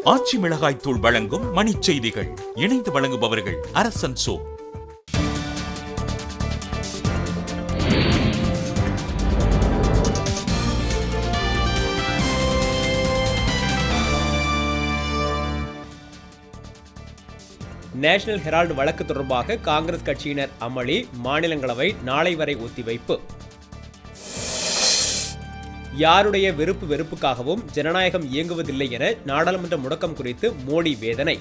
ஆச்சி மிளகாய் தூள் வழங்கும் மணிச் செய்திகள் இணைந்து வழங்குபவர்கள் அரசன் சோ நேஷனல் ஹெரால்டு வழக்கு தொடர்பாக காங்கிரஸ் கட்சியினர் அமளி மாநிலங்களவை நாளை வரை ஒத்திவைப்பு யாருடைய வெறுப்பு வெறுப்புக்காகவும் ஜனநாயகம் இயங்குவதில்லை என நாடாளுமன்ற முடக்கம் குறித்து மோடி வேதனை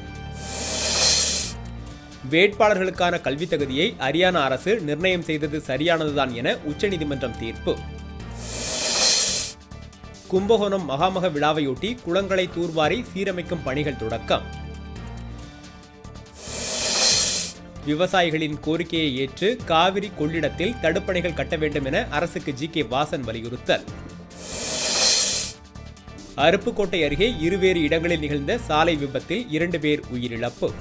வேட்பாளர்களுக்கான கல்வித் தகுதியை ஹரியானா அரசு நிர்ணயம் செய்தது சரியானதுதான் என உச்சநீதிமன்றம் தீர்ப்பு கும்பகோணம் மகாமக விழாவையொட்டி குளங்களை தூர்வாரி சீரமைக்கும் பணிகள் தொடக்கம் விவசாயிகளின் கோரிக்கையை ஏற்று காவிரி கொள்ளிடத்தில் தடுப்பணைகள் கட்ட வேண்டும் என அரசுக்கு ஜி கே வாசன் வலியுறுத்தல் அருப்புக்கோட்டை அருகே இருவேறு இடங்களில் நிகழ்ந்த சாலை விபத்தில் இரண்டு பேர் உயிரிழப்பு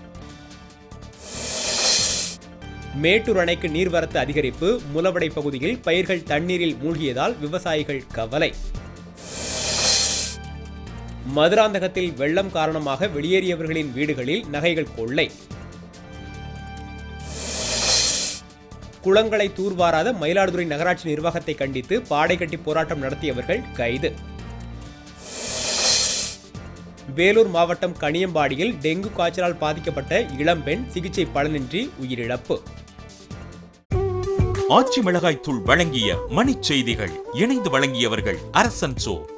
மேட்டூர் அணைக்கு நீர்வரத்து அதிகரிப்பு முலவடை பகுதியில் பயிர்கள் தண்ணீரில் மூழ்கியதால் விவசாயிகள் கவலை மதுராந்தகத்தில் வெள்ளம் காரணமாக வெளியேறியவர்களின் வீடுகளில் நகைகள் கொள்ளை குளங்களை தூர்வாராத மயிலாடுதுறை நகராட்சி நிர்வாகத்தை கண்டித்து பாடை கட்டி போராட்டம் நடத்தியவர்கள் கைது வேலூர் மாவட்டம் கனியம்பாடியில் டெங்கு காய்ச்சலால் பாதிக்கப்பட்ட இளம்பெண் சிகிச்சை பலனின்றி உயிரிழப்பு ஆச்சி மிளகாய் தூள் வழங்கிய மணிச் செய்திகள் இணைந்து வழங்கியவர்கள் அரசன் சோ